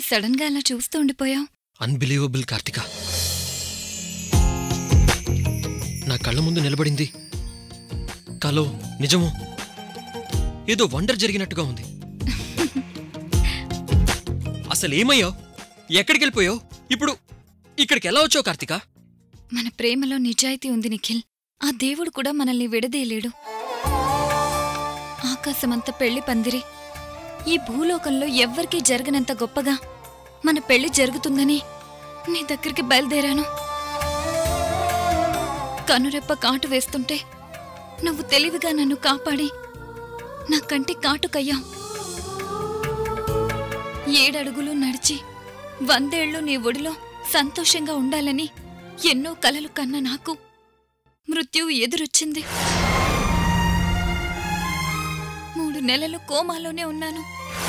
Sudden గా అలా చూస్తూ ఉండిపోయావు అన్బిలీవబుల్ కార్తిక నా కళ్ళ ముందు నిలబడింది కలో నిజమో ఏదో వండర్ జరిగినట్టుగా ఉంది అసలు ఏమయ్యావు ఎక్కడికి వెళ్ళిపోయావు ఇప్పుడు ఇక్కడికి ఎలా వచ్చావు కార్తిక మన ప్రేమలో నిజాయితీ ఉంది నిఖిల్ ఆ దేవుడు కూడా మనల్ని విడదీయలేడు ఆకాశమంత పెళ్లి పందిరి ఈ భూలోకంలో ఎవ్వరికీ జరగనంత గొప్పగా మన పెళ్లి జరుగుతుందని నీ దగ్గరికి బయలుదేరాను కనురెప్ప కాటు వేస్తుంటే నువ్వు తెలివిగా నన్ను కాపాడి నా కంటి కాటుకయ్యావు ఏడడుగులు నడిచి వందేళ్లు నీ ఒడిలో సంతోషంగా ఉండాలని ఎన్నో కలలు కన్న నాకు మృత్యువు ఎదురొచ్చింది మూడు నెలలు కోమాలోనే ఉన్నాను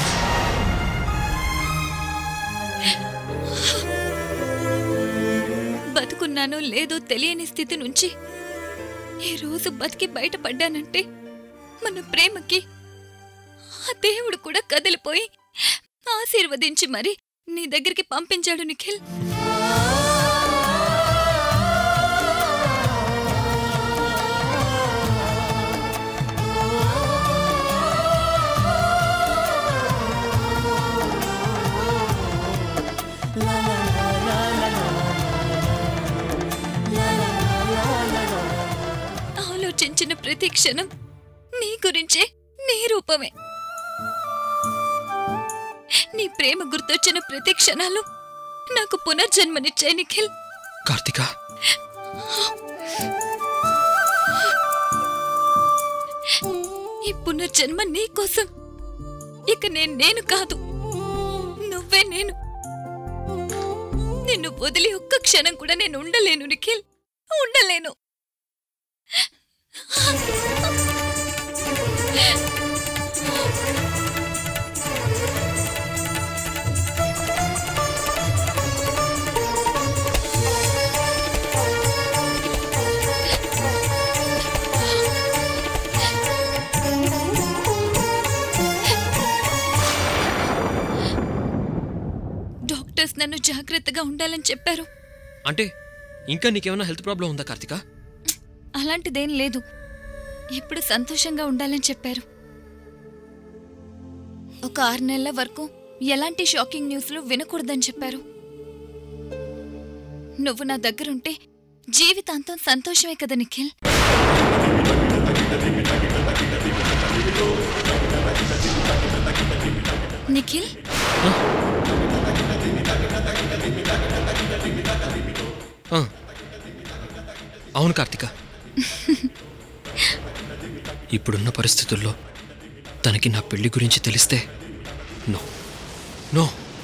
బతుకున్నానో లేదో తెలియని స్థితి నుంచి ఈ రోజు బతికి బయటపడ్డానంటే మన ప్రేమకి ఆ దేవుడు కూడా కదిలిపోయి ఆశీర్వదించి మరి నీ దగ్గరికి పంపించాడు నిఖిల్ ఆలోచించిన ప్రతి క్షణం నీ గురించే నీ రూపమే నీ ప్రేమ గుర్తొచ్చిన ప్రతి క్షణాలు నాకు పునర్జన్మనిచ్చాయి నిఖిల్ కార్తిక ఈ పునర్జన్మ నీ కోసం ఇక నేను నేను కాదు నువ్వే నేను నిన్ను వదిలి ఒక్క క్షణం కూడా నేను ఉండలేను నిఖిల్ ఉండలేను డాక్టర్స్ నన్ను జాగ్రత్తగా ఉండాలని చెప్పారు అంటే ఇంకా నీకేమైనా హెల్త్ ప్రాబ్లం ఉందా కార్తిక అలాంటిదేం లేదు ఎప్పుడు సంతోషంగా ఉండాలని చెప్పారు ఒక ఆరు నెలల వరకు ఎలాంటి షాకింగ్ న్యూస్లు వినకూడదని చెప్పారు నువ్వు నా దగ్గరుంటే జీవితాంతం సంతోషమే కదా నిఖిల్ నిఖిల్ ఆ. అవును కార్తిక ఇప్పుడున్న పరిస్థితుల్లో తనకి నా పెళ్లి గురించి తెలిస్తే నో నో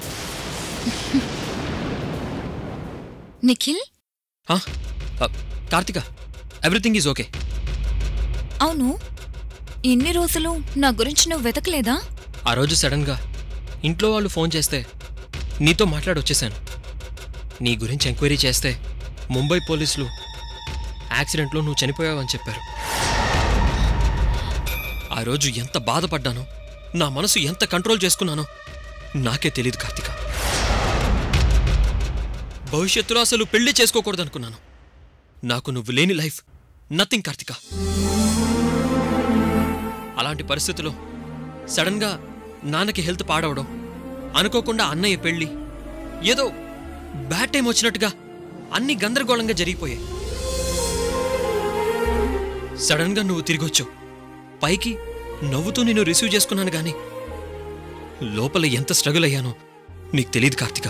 నిఖిల్ ఆ, ఆ, కార్తిక ఎవ్రీథింగ్ ఈజ్ ఓకే అవును ఇన్ని రోజులు నా గురించి నువ్వు వెతకలేదా ఆ రోజు సడన్గా ఇంట్లో వాళ్ళు ఫోన్ చేస్తే నీతో మాట్లాడొచ్చేసాను నీ గురించి ఎంక్వైరీ చేస్తే ముంబై పోలీసులు యాక్సిడెంట్లో నువ్వు చనిపోయావని చెప్పారు ఆ రోజు ఎంత బాధపడ్డానో నా మనసు ఎంత కంట్రోల్ చేసుకున్నానో నాకే తెలియదు కార్తిక భవిష్యత్తులో అసలు పెళ్లి చేసుకోకూడదనుకున్నాను నాకు నువ్వు లేని లైఫ్ నథింగ్ కార్తిక అలాంటి పరిస్థితిలో సడన్గా నాన్నకి హెల్త్ పాడవడం అనుకోకుండా అన్నయ్య పెళ్ళి ఏదో బ్యాడ్ టైం వచ్చినట్టుగా అన్ని గందరగోళంగా జరిగిపోయాయి సడన్గా నువ్వు తిరిగొచ్చావు పైకి నవ్వుతూ నేను రిసీవ్ చేసుకున్నాను గాని లోపల ఎంత స్ట్రగుల్ అయ్యానో నీకు తెలియదు కార్తిక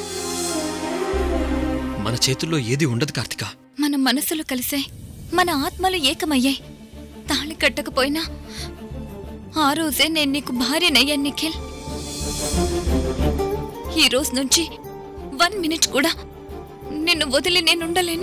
మన చేతుల్లో ఏది ఉండదు కార్తిక మన మనసులు కలిసాయి మన ఆత్మలు ఏకమయ్యాయి తాళి కట్టకపోయినా ఆ రోజే నేను నీకు భార్యనయ్యాను నిఖిల్ ఈ రోజు నుంచి వన్ మినిట్ కూడా నిన్ను వదిలి నేనుండలేను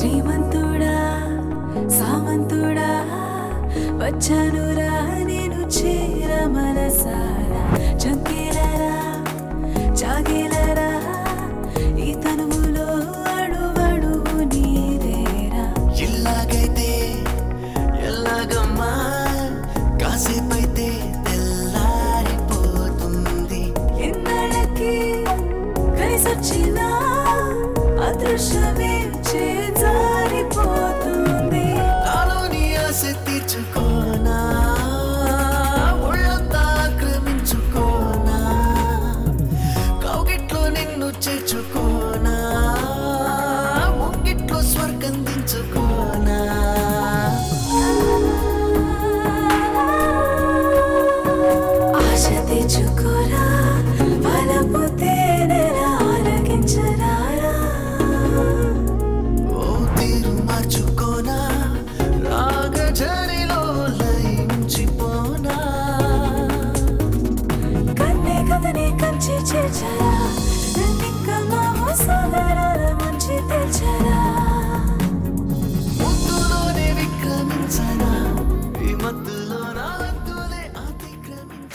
శ్రీమంతుడా సామంతుడా వచ్చానురా నేను చేర మనసారా చంకేలరా చాగేలరా ఈ తనువులో అడువడువు నీదేరా ఇల్లాగైతే ఎల్లాగమ్మా కాసేపైతే తెల్లారిపోతుంది ఎన్నడకి కలిసొచ్చిన అదృశ్యమే చేజారిపోతుంది నాలోని ఆశ తీర్చుకోనా ఒళ్ళంతా ఆక్రమించుకోనా కౌగిట్లో నిన్ను చేర్చుకోనా ముంగిట్లో స్వర్గం దించుకోనా ఆశ తెచ్చుకోరా వలపు తేనెలా ఆరగించరారా ఓ తీరు మార్చుకోనా రాగజరిలో లయించిపోనా కన్నే కథనే కంచి చేర్చరా నన్నింకా మా సోదరాల మంచి తెచ్చరా ముద్దులోనే విక్రమించనా ఈ మత్తులో నా హద్దులే అతిక్రమించ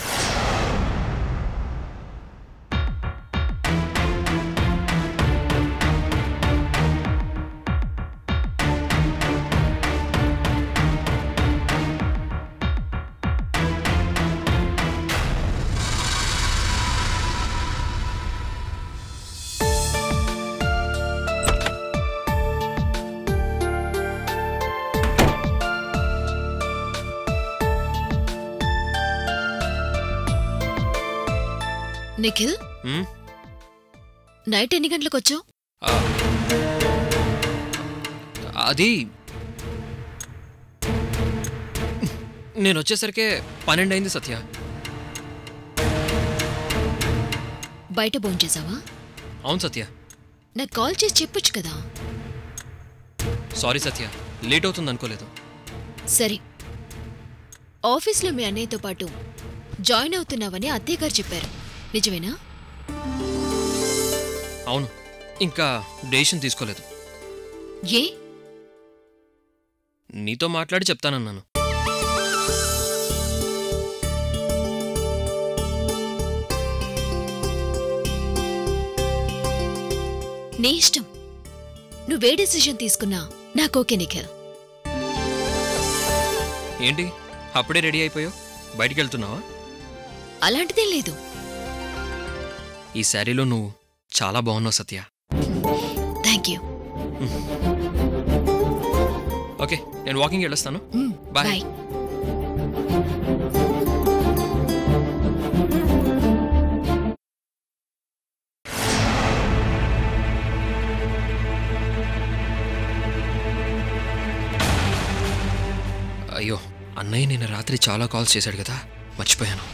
నిఖిల్ హ్మ్? నైట్ ఎన్ని గంటలకు వచ్చావు ఆ. అది నేను వచ్చేసరికి పన్నెండు అయింది సత్య బయట భోంచేసావా అవును సత్య నాకు కాల్ చేసి చెప్పొచ్చు కదా సారీ సత్య లేట్ అవుతుంది అనుకోలేదు సరే ఆఫీస్లో మీ అన్నయ్యతో పాటు జాయిన్ అవుతున్నావని అత్తయ్య గారు చెప్పారు నిజమేనా అవును ఇంకా డెసిషన్ తీసుకోలేదు ఏ నీతో మాట్లాడి చెప్తానన్నాను నీ ఇష్టం నువ్వే డెసిషన్ తీసుకున్నా నాకు ఓకే నిఖిల్ ఏంటి అప్పుడే రెడీ అయిపోయావు బయటికి వెళ్తున్నావా అలాంటిదేం లేదు ఈ శారీలో నువ్వు చాలా బాగున్నావు సత్య థ్యాంక్ యూ ఓకే నేను వాకింగ్ వెళ్ళొస్తాను Bye. బాయ్ అయ్యో అన్నయ్య నిన్న రాత్రి చాలా కాల్స్ చేశాడు కదా మర్చిపోయాను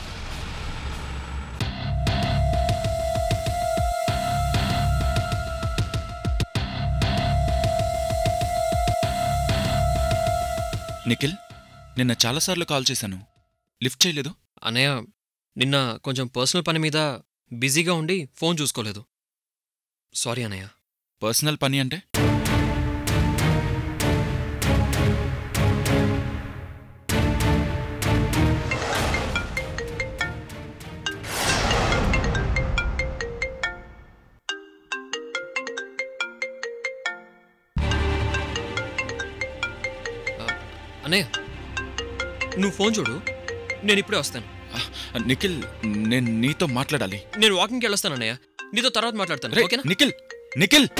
నిఖిల్ నిన్న చాలాసార్లు కాల్ చేశాను లిఫ్ట్ చేయలేదు అన్నయ్య నిన్న కొంచెం పర్సనల్ పని మీద బిజీగా ఉండి ఫోన్ చూసుకోలేదు సారీ అన్నయ్య పర్సనల్ పని అంటే అన్నయ్య నువ్వు ఫోన్ చూడు నేను ఇప్పుడే వస్తాను ఆ, నిఖిల్ నేను నీతో మాట్లాడాలి నేను వాకింగ్కి వెళ్ళొస్తాను అన్నయ్య నీతో తర్వాత మాట్లాడతాను రే, ఓకేనా నిఖిల్ నిఖిల్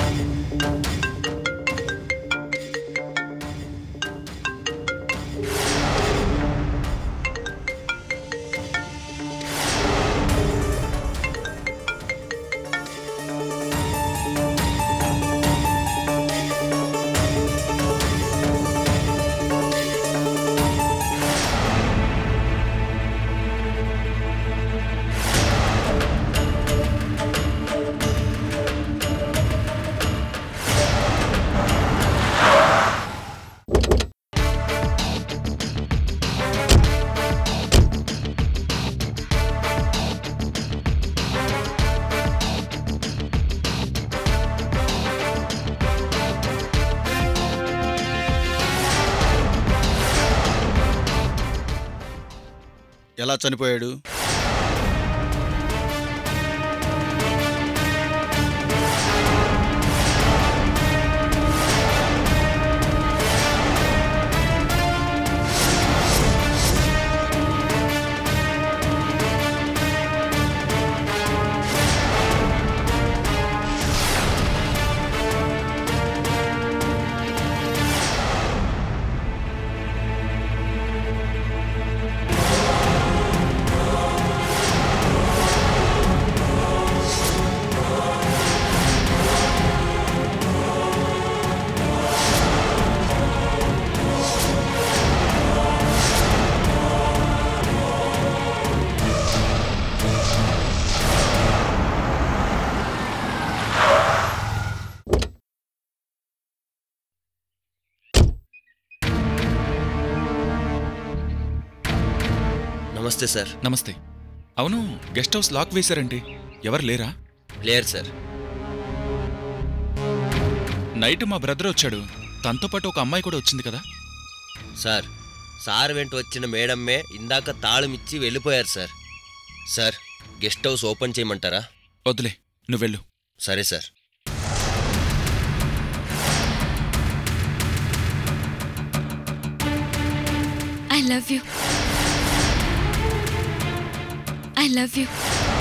ఎలా చనిపోయాడు నమస్తే సార్ నమస్తే అవును గెస్ట్ హౌస్ లాక్ వేశారండి ఎవరు లేరా లేరు సార్ నైట్ మా బ్రదర్ వచ్చాడు తనతో పాటు ఒక అమ్మాయి కూడా వచ్చింది కదా సార్ సార్ వెంట వచ్చిన మేడమ్మే ఇందాక తాళం ఇచ్చి వెళ్ళిపోయారు sir sir guest house open చేయమంటారా వద్దులే నువ్వెళ్ళు సరే sir I love you I love you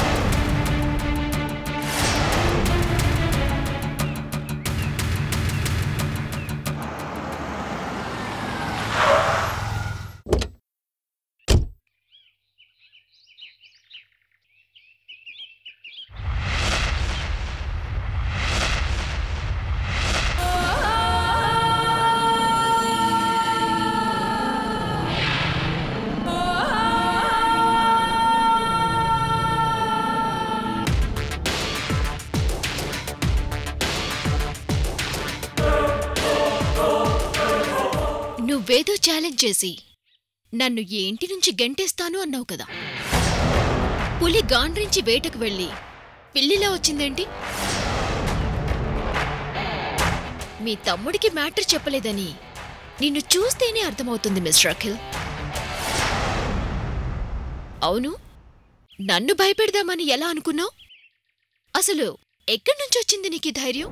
నువ్వేదో ఛాలెంజ్ చేసి నన్ను ఈ ఇంటి నుంచి గెంటేస్తాను అన్నావు కదా పులి గాండ్రించి వేటకు వెళ్ళి పిల్లిలా వచ్చిందేంటి మీ తమ్ముడికి మ్యాటర్ చెప్పలేదని నిన్ను చూస్తేనే అర్థమవుతుంది మిస్టర్ అఖిల్ అవును నన్ను భయపెడదామని ఎలా అనుకున్నావు అసలు ఎక్కడి నుంచి వచ్చింది నీకు ఈ ధైర్యం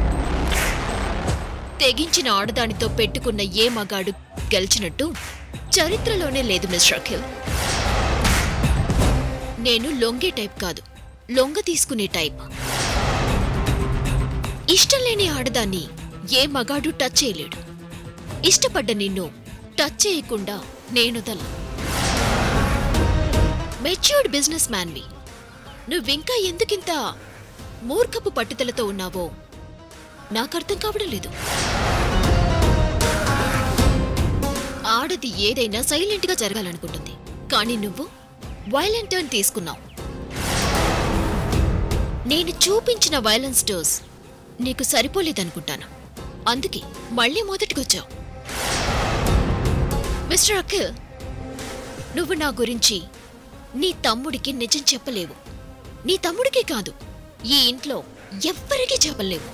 తెగించిన ఆడదానితో పెట్టుకున్న ఏ మగాడు గెలిచినట్టు చరిత్రలోనే లేదు మిస్టర్ అఖిల్ నేను లొంగే టైప్ కాదు లొంగ తీసుకునే టైప్ ఇష్టం లేని ఆడదాన్ని ఏ మగాడు టచ్ చేయలేడు ఇష్టపడ్డ నిన్ను టచ్ చేయకుండా నేనుదల మెచ్యూర్డ్ బిజినెస్ మ్యాన్వి నువ్వింకా ఎందుకింత మూర్ఖపు పట్టుదలతో ఉన్నావో నాకు అర్థం కావడం లేదు ఆడది ఏదైనా సైలెంట్గా జరగాలనుకుంటుంది కానీ నువ్వు వైలెంట్ టర్న్ తీసుకున్నావు నేను చూపించిన వైలెన్స్ డోస్ నీకు సరిపోలేదనుకుంటాను అందుకే మళ్ళీ మొదటికొచ్చావు మిస్టర్ అఖిల్ నువ్వు నా గురించి నీ తమ్ముడికి నిజం చెప్పలేవు నీ తమ్ముడికి కాదు ఈ ఇంట్లో ఎవ్వరికీ చెప్పలేవు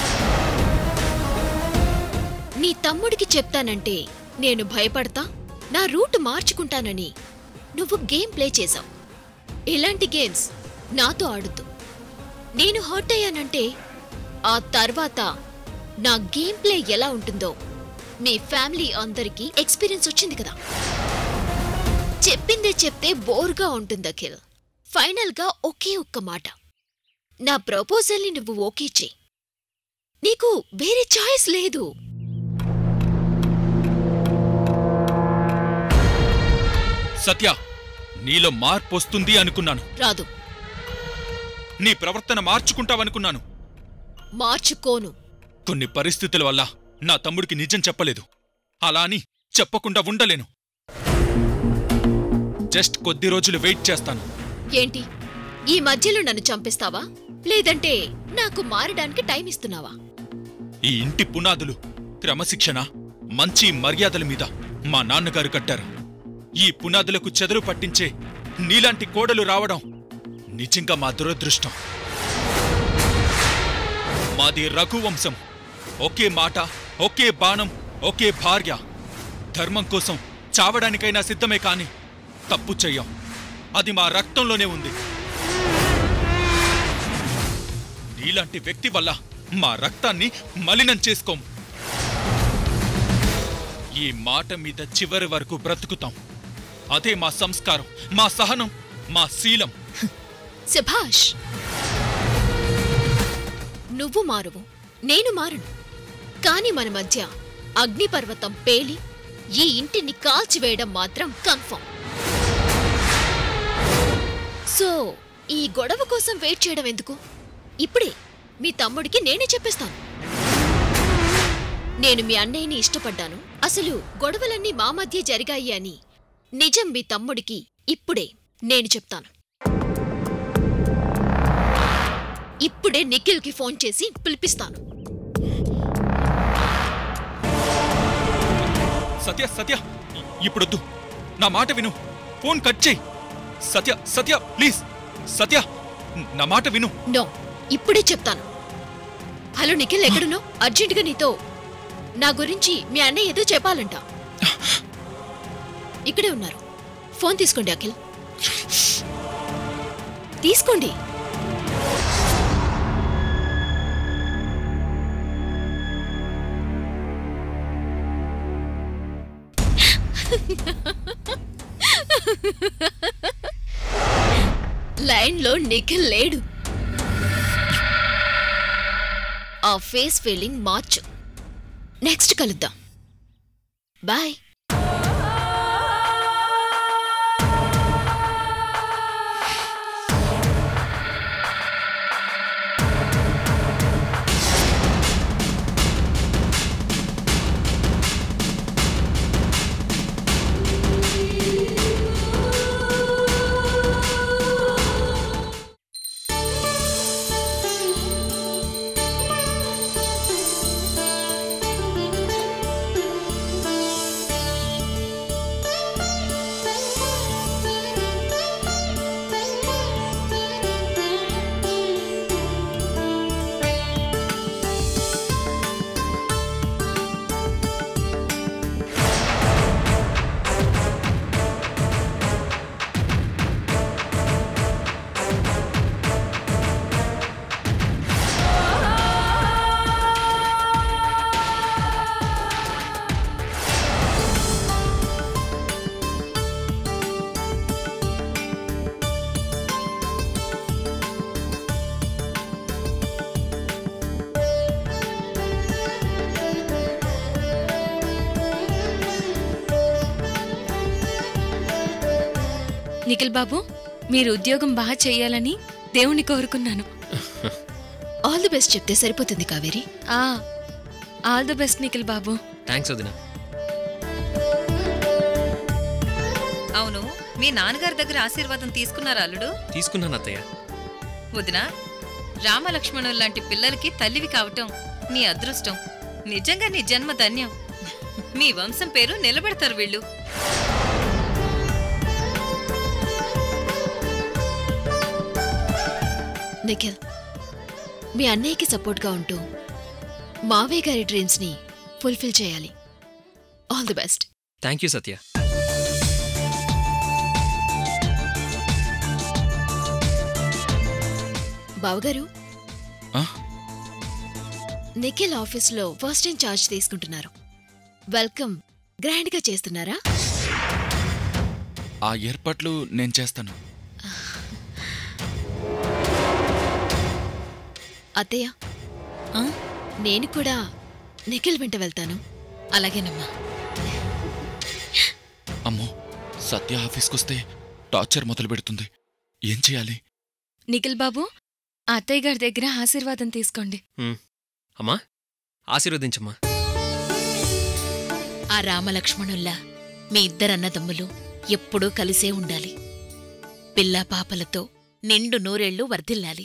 నీ తమ్ముడికి చెప్తానంటే నేను భయపడతా నా రూట్ మార్చుకుంటానని నువ్వు గేమ్ ప్లే చేశావు ఇలాంటి గేమ్స్ నాతో ఆడుతూ నేను హర్ట్ అయ్యానంటే ఆ తర్వాత నా గేమ్ ప్లే ఎలా ఉంటుందో మీ ఫ్యామిలీ అందరికీ ఎక్స్పీరియన్స్ వచ్చింది కదా చెప్పిందే చెప్తే బోర్గా ఉంటుంది అఖిల్ ఫైనల్గా ఒకే ఒక్క మాట నా ప్రపోజల్ని నువ్వు ఓకే చెయ్యి నీకు వేరే చాయిస్ లేదు సత్య నీలో మార్పు వస్తుంది అనుకున్నాను రాదు నీ ప్రవర్తన మార్చుకుంటావనుకున్నాను మార్చుకోను కొన్ని పరిస్థితుల వల్ల నా తమ్ముడికి నిజం చెప్పలేదు అలా అని చెప్పకుండా ఉండలేను జస్ట్ కొద్ది రోజులు వెయిట్ చేస్తాను ఏంటి ఈ మధ్యలో నన్ను చంపేస్తావా లేదంటే నాకు మారడానికి టైం ఇస్తున్నావా ఈ ఇంటి పునాదులు క్రమశిక్షణ మంచి మర్యాదల మీద మా నాన్నగారు కట్టారు ఈ పునాదులకు చెదలు పట్టించే నీలాంటి కోడలు రావడం నిజంగా మా దురదృష్టం మాది రఘువంశం ఒకే మాట ఒకే బాణం ఒకే భార్య ధర్మం కోసం చావడానికైనా సిద్ధమే కాని తప్పు చెయ్యం అది మా రక్తంలోనే ఉంది నీలాంటి వ్యక్తి వల్ల మా రక్తాన్ని మలినం చేసుకోం ఈ మాట మీద చివరి వరకు బ్రతుకుతాం అదే మా సంస్కారం మా సహనం మా శీలం శభాష్ నువ్వు మారువు నేను మారును కాని మన మధ్య అగ్నిపర్వతం పేలి ఈ ఇంటిని కాల్చివేయడం మాత్రం కన్ఫర్మ్ సో ఈ గొడవ కోసం వెయిట్ చేయడం ఎందుకు ఇప్పుడే మీ తమ్ముడికి నేనే చెప్పేస్తాను నేను మీ అన్నయ్యని ఇష్టపడ్డాను అసలు గొడవలన్నీ మా మధ్య జరిగాయి అని నిజం మీ తమ్ముడికి ఇప్పుడే నేను చెప్తాను ఇప్పుడే నిఖిల్కి ఫోన్ చేసి పిలిపిస్తాను సత్య సత్య ఇప్పుడొద్దు నా మాట విను ఫోన్ కట్ చేయి సత్య సత్య ప్లీజ్ సత్య నా మాట విను నో ఇప్పుడే చెప్తాను హలో నిఖిల్ ఎక్కడున్నావు అర్జెంటుగా నీతో నా గురించి మీ అన్నయ్య ఏదో చెప్పాలంట ఇక్కడే ఉన్నారు ఫోన్ తీసుకోండి అఖిల్ తీసుకోండి లైన్లో నిఖిల్ లేడు ఆ ఫేస్ ఫీలింగ్ మార్చు నెక్స్ట్ కలుద్దాం బాయ్ నిఖిల్ బాబు మీరు ఉద్యోగం బాగా చేయాలని దేవుణ్ణి కోరుకున్నాను ఆల్ ది బెస్ట్ చెప్తే సరిపోతుంది కావేరి ఆ ఆల్ ది బెస్ట్ నిఖిల్ బాబు థ్యాంక్స్ వదినా అవును మీ నాన్నగారి దగ్గర ఆశీర్వాదం తీసుకున్నారా అల్లుడు తీసుకున్నాను అత్తయ్య వదిన రామలక్ష్మణుల లాంటి పిల్లలకి తల్లివి కావటం నీ అదృష్టం నిజంగా నీ జన్మ ధన్యం మీ వంశం పేరు నిలబెడతారు వీళ్ళు నిఖిల్ మీ అన్నయ్యకి సపోర్ట్గా ఉంటూ మావయ్య గారి డ్రీమ్స్ని ఫుల్ఫిల్ చేయాలి all the best thank you Satya బావగారు ఆ? నిఖిల్ ఆఫీస్లో ఫస్ట్ ఇన్ ఛార్జ్ తీసుకుంటున్నారు వెల్కమ్ గ్రాండ్గా చేస్తున్నారా ఆ ఏర్పాట్లు నేను చేస్తాను అత్తయ్య ఆ? నేను కూడా నిఖిల్ వెంట వెళ్తాను అలాగేనమ్మా అమ్మో సత్య ఆఫీస్కొస్తే టార్చర్ మొదలు పెడుతుంది ఏం చేయాలి నిఖిల్ బాబు ఆ అత్తయ్య గారి దగ్గర ఆశీర్వాదం తీసుకోండి హ్మ్. అమ్మా ఆశీర్వదించమ్మా ఆ రామలక్ష్మణుల్లా మీ ఇద్దరన్నదమ్ములు ఎప్పుడూ కలిసే ఉండాలి పిల్లా పాపలతో నిండు నూరేళ్లు వర్ధిల్లాలి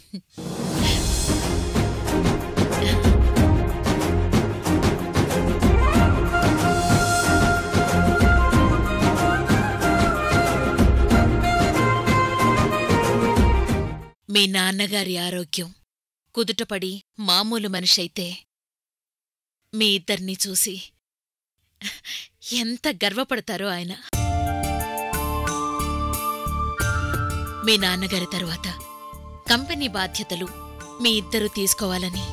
మీ నాన్నగారి ఆరోగ్యం కుదుటపడి మామూలు మనిషైతే మీ ఇద్దరినీ చూసి ఎంత గర్వపడతారో ఆయన మీ నాన్నగారి తరువాత కంపెనీ బాధ్యతలు మీ ఇద్దరూ తీసుకోవాలని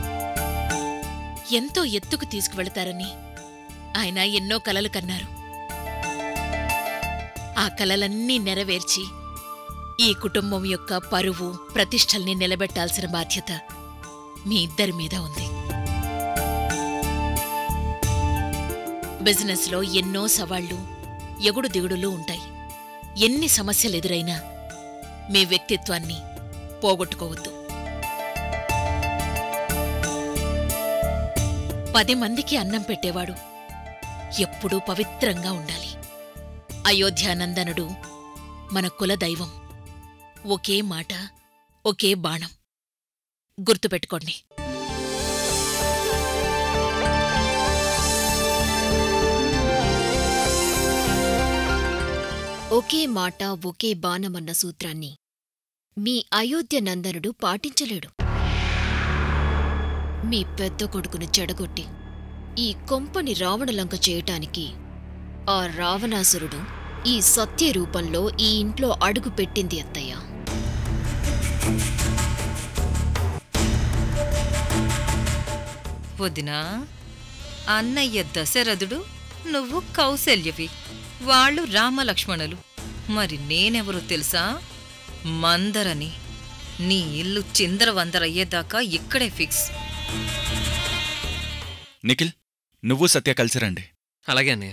ఎంతో ఎత్తుకు తీసుకువెళతారని ఆయన ఎన్నో కలలు కన్నారు ఆ కలలన్నీ నెరవేర్చి ఈ కుటుంబం యొక్క పరువు ప్రతిష్టల్ని నిలబెట్టాల్సిన బాధ్యత మీ ఇద్దరి మీద ఉంది బిజినెస్లో ఎన్నో సవాళ్లు ఎగుడు దిగుడులు ఉంటాయి ఎన్ని సమస్యలు ఎదురైనా మీ వ్యక్తిత్వాన్ని పోగొట్టుకోవద్దు పది మందికి అన్నం పెట్టేవాడు ఎప్పుడూ పవిత్రంగా ఉండాలి అయోధ్యానందనుడు మన కుల దైవం ఒకే మాట ఒకే బాణం గుర్తుపెట్టుకోండి ఒకే మాట ఒకే బాణమన్న సూత్రాన్ని మీ అయోధ్య నందనుడు పాటించలేడు మీ పెద్ద కొడుకును చెడగొట్టి ఈ కొంపని రావణలంక చేయటానికి ఆ రావణాసురుడు ఈ సత్య రూపంలో ఈ ఇంట్లో అడుగు పెట్టింది అత్తయ్య వదినా అన్నయ్య దశరథుడు నువ్వు కౌశల్యవి వాళ్ళు రామలక్ష్మణులు మరి నేనెవరో తెలుసా మందరని నీ ఇల్లు చిందరవందరయ్యేదాకా ఇక్కడే ఫిక్స్ నిఖిల్ నువ్వు సత్య కలిసి రండి అలాగే అన్నయ్య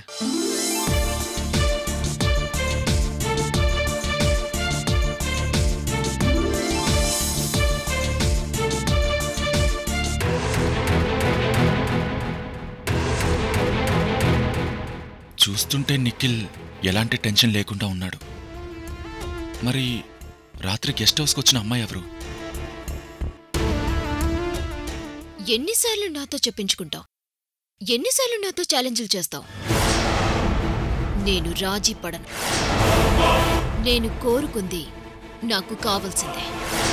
చూస్తుంటే నిఖిల్ ఎలాంటి టెన్షన్ లేకుండా ఉన్నాడు మరి రాత్రి గెస్ట్ హౌస్కి వచ్చిన అమ్మాయి ఎవరు ఎన్నిసార్లు నాతో చెప్పించుకుంటావు ఎన్నిసార్లు నాతో ఛాలెంజ్లు చేస్తావు నేను రాజీ పడను నేను కోరుకుంది నాకు కావలసిందే